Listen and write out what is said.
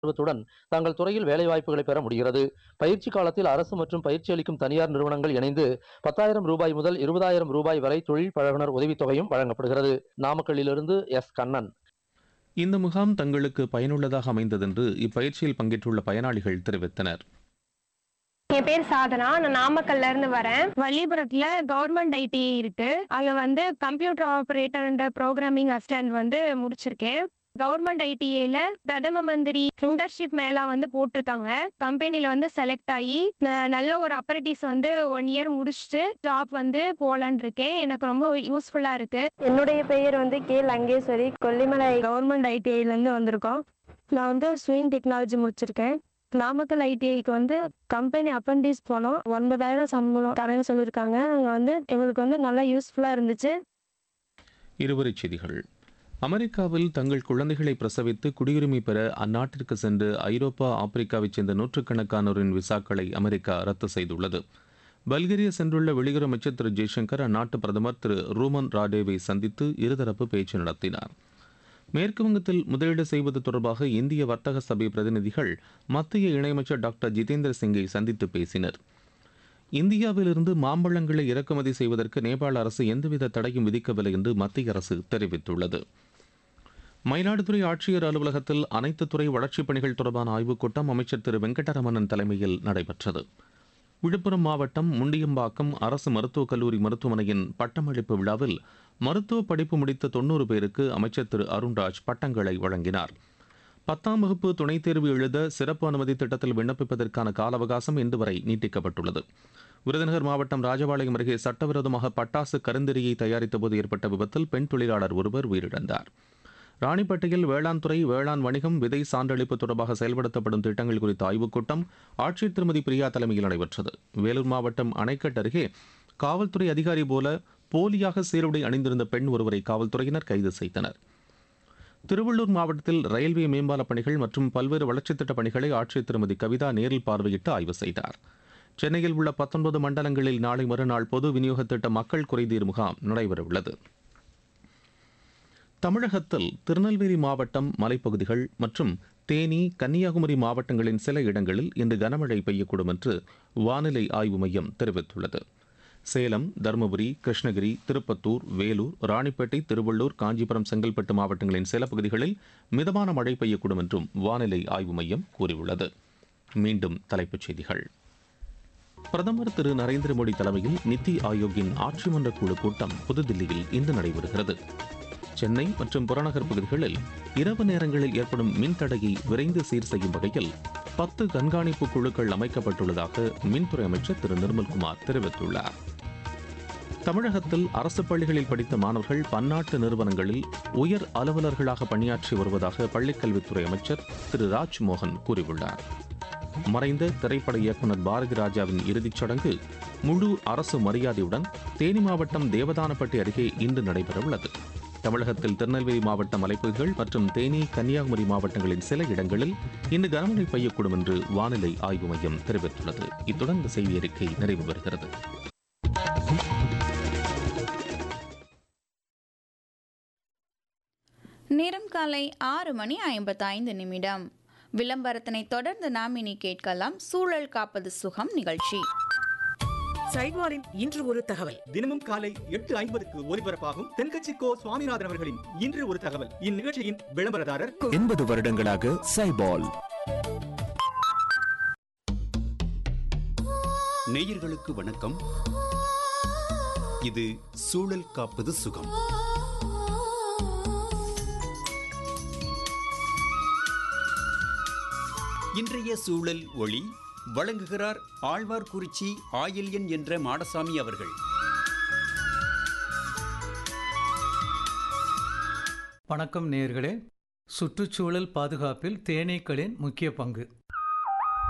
ஆர்வத்துடன் தங்கள் துறையில் வேலைவாய்ப்புகளை பெற முடிகிறது பயிற்சி காலத்தில் அரசு மற்றும் பயிற்சி அளிக்கும் தனியார் நிறுவனங்கள் இணைந்து பத்தாயிரம் ரூபாய் முதல் இருபதாயிரம் ரூபாய் வரை தொழில் பழகுனர் உதவித்தொகையும் வழங்கப்படுகிறது நாமக்கல்லிலிருந்து எஸ் கண்ணன் இந்த முகாம் தங்களுக்கு பயனுள்ளதாக அமைந்ததென்று இப்பயிற்சியில் பங்கேற்றுள்ள பயனாளிகள் தெரிவித்தனர் என் பேர் சாதனா நான் நாமக்கல்ல இருந்து வரேன் வள்ளிபுரத்துல கவர்மெண்ட் ஐடி இருக்கு அங்க வந்து கம்ப்யூட்டர் ஆபரேட்டர் ப்ரோக்ராமிங் அசிஸ்டன்ட் வந்து முடிச்சிருக்கேன் கவர்மெண்ட் ஐடிஏல பிரதம மந்திரி இன்டர்ன்ஷிப் மேல வந்து போட்டிருக்காங்க கம்பெனில வந்து செலக்ட் ஆகி ந- நல்ல ஒரு அப்ரண்டிஸ் வந்து ஒன் இயர் முடிச்சுட்டு ஜாப் வந்து போலான் இருக்கேன் எனக்கு ரொம்ப யூஸ்ஃபுல்லா இருக்கு என்னுடைய பெயர் வந்து கே லங்கேஸ்வரி கொல்லிமலை கவர்மெண்ட் ஐடிஐல இருந்து வந்திருக்கோம் நான் வந்து ஸ்விங் டெக்னாலஜி முடிச்சிருக்கேன் நாமக்கல் ஐடிஐக்கு வந்து கம்பெனி அப்ரண்டிஸ் போனோம் ஒன்பதாயிரம் சம்பளம் தரேன்னு சொல்லியிருக்காங்க அங்கே வந்து எங்களுக்கு வந்து நல்லா யூஸ்ஃபுல்லாக இருந்துச்சு இருவரிச் செய்திகள் அமெரிக்காவில் தங்கள் குழந்தைகளை பிரசவித்து குடியுரிமை பெற அந்நாட்டிற்கு சென்று ஐரோப்பா ஆப்பிரிக்காவைச் சேர்ந்த நூற்றுக்கணக்கானோரின் விசாக்களை அமெரிக்கா ரத்து செய்துள்ளது பல்கேரியா சென்றுள்ள வெளியுறவு அமைச்சர் திரு ஜெய்சங்கர் அந்நாட்டு பிரதமர் திரு ரூமன் ராடேவை சந்தித்து இருதரப்பு பேச்சு நடத்தினார் மேற்கு வங்கத்தில் முதலீடு செய்வது தொடர்பாக இந்திய வர்த்தக சபை பிரதிநிதிகள் மத்திய இணையமைச்சர் டாக்டர் ஜிதேந்திர சிங்கை சந்தித்து பேசினர் இந்தியாவிலிருந்து மாம்பழங்களை இறக்குமதி செய்வதற்கு நேபாள அரசு எந்தவித தடையும் விதிக்கவில்லை என்று மத்திய அரசு தெரிவித்துள்ளது மயிலாடுதுறை ஆட்சியர் அலுவலகத்தில் அனைத்து துறை வளர்ச்சிப் பணிகள் தொடர்பான ஆய்வுக் கூட்டம் அமைச்சர் திரு வெங்கடரமணன் தலைமையில் நடைபெற்றது விழுப்புரம் மாவட்டம் முண்டியம்பாக்கம் அரசு மருத்துவக் கல்லூரி மருத்துவமனையின் பட்டமளிப்பு விழாவில் மருத்துவ படிப்பு முடித்த தொண்ணூறு பேருக்கு அமைச்சர் திரு அருண்ராஜ் பட்டங்களை வழங்கினார் பத்தாம் வகுப்பு துணைத் தேர்வு எழுத சிறப்பு அனுமதி திட்டத்தில் விண்ணப்பிப்பதற்கான கால அவகாசம் இன்று வரை நீட்டிக்கப்பட்டுள்ளது விருதுநகர் மாவட்டம் ராஜபாளையம் அருகே சட்டவிரோதமாக பட்டாசு கருந்தெறியை தயாரித்தபோது ஏற்பட்ட விபத்தில் பெண் தொழிலாளர் ஒருவர் உயிரிழந்தார் ராணிப்பேட்டையில் வேளாண் துறை வேளாண் வணிகம் விதை சான்றளிப்பு தொடர்பாக செயல்படுத்தப்படும் திட்டங்கள் குறித்த ஆய்வுக் கூட்டம் ஆட்சியர் திருமதி பிரியா தலைமையில் நடைபெற்றது வேலூர் மாவட்டம் அணைக்கட் அருகே காவல்துறை அதிகாரி போல போலியாக சீருடை அணிந்திருந்த பெண் ஒருவரை காவல்துறையினர் கைது செய்தனர் திருவள்ளூர் மாவட்டத்தில் ரயில்வே மேம்பால பணிகள் மற்றும் பல்வேறு வளர்ச்சித் திட்டப் பணிகளை ஆட்சியர் திருமதி கவிதா நேரில் பார்வையிட்டு ஆய்வு செய்தார் சென்னையில் உள்ள பத்தொன்பது மண்டலங்களில் நாளை மறுநாள் பொது விநியோக திட்ட மக்கள் குறைதீர் முகாம் நடைபெறவுள்ளது தமிழகத்தில் திருநெல்வேலி மாவட்டம் மலைப்பகுதிகள் மற்றும் தேனி கன்னியாகுமரி மாவட்டங்களின் சில இடங்களில் இன்று கனமழை பெய்யக்கூடும் என்று வானிலை ஆய்வு மையம் தெரிவித்துள்ளது சேலம் தருமபுரி கிருஷ்ணகிரி திருப்பத்தூர் வேலூர் ராணிப்பேட்டை திருவள்ளூர் காஞ்சிபுரம் செங்கல்பட்டு மாவட்டங்களின் சில பகுதிகளில் மிதமான மழை பெய்யக்கூடும் என்றும் வானிலை ஆய்வு மையம் கூறியுள்ளது மீண்டும் தலைப்புச் செய்திகள் பிரதமர் திரு நரேந்திர மோடி தலைமையில் நித்தி ஆயோக்கின் ஆட்சி மன்ற குழு கூட்டம் புதுதில்லியில் இன்று நடைபெறுகிறது சென்னை மற்றும் புறநகர் பகுதிகளில் இரவு நேரங்களில் ஏற்படும் மின்தடையை விரைந்து சீர் செய்யும் வகையில் பத்து கண்காணிப்பு குழுக்கள் அமைக்கப்பட்டுள்ளதாக மின்துறை அமைச்சர் திரு நிர்மல்குமார் தெரிவித்துள்ளார் தமிழகத்தில் அரசு பள்ளிகளில் படித்த மாணவர்கள் பன்னாட்டு நிறுவனங்களில் உயர் அலுவலர்களாக பணியாற்றி வருவதாக பள்ளிக்கல்வித்துறை அமைச்சர் திரு ராஜ்மோகன் கூறியுள்ளார் மறைந்த திரைப்பட இயக்குனர் பாரதி ராஜாவின் இறுதிச் சடங்கு முழு அரசு மரியாதையுடன் தேனி மாவட்டம் தேவதானப்பட்டி அருகே இன்று நடைபெறவுள்ளது தமிழகத்தில் திருநெல்வேலி மாவட்ட மலைப்பகுதிகள் மற்றும் தேனி கன்னியாகுமரி மாவட்டங்களின் சில இடங்களில் இன்று கனமழை பெய்யக்கூடும் என்று வானிலை ஆய்வு மையம் தெரிவித்துள்ளது இத்துடன் இந்த செய்தி அறிக்கை நிறைவு பெறுகிறது நேரம் காலை ஆறு மணி ஐம்பத்தைந்து நிமிடம் விளம்பரத்தினை தொடர்ந்து நாம் இனி கேட்கலாம் சூழல் காப்பது சுகம் நிகழ்ச்சி சைவாரின் இன்று ஒரு தகவல் தினமும் காலை எட்டு ஐம்பதுக்கு ஒலிபரப்பாகும் தென்கட்சி கோ சுவாமிநாதன் அவர்களின் இன்று ஒரு தகவல் இந்நிகழ்ச்சியின் விளம்பரதாரர் எண்பது வருடங்களாக சைபால் நேயர்களுக்கு வணக்கம் இது சூழல் காப்பது சுகம் இன்றைய சூழல் ஒளி வழங்குகிறார் ஆழ்வார்குறிச்சி ஆயில்யன் என்ற மாடசாமி அவர்கள் வணக்கம் நேயர்களே சுற்றுச்சூழல் பாதுகாப்பில் தேனீக்களின் முக்கிய பங்கு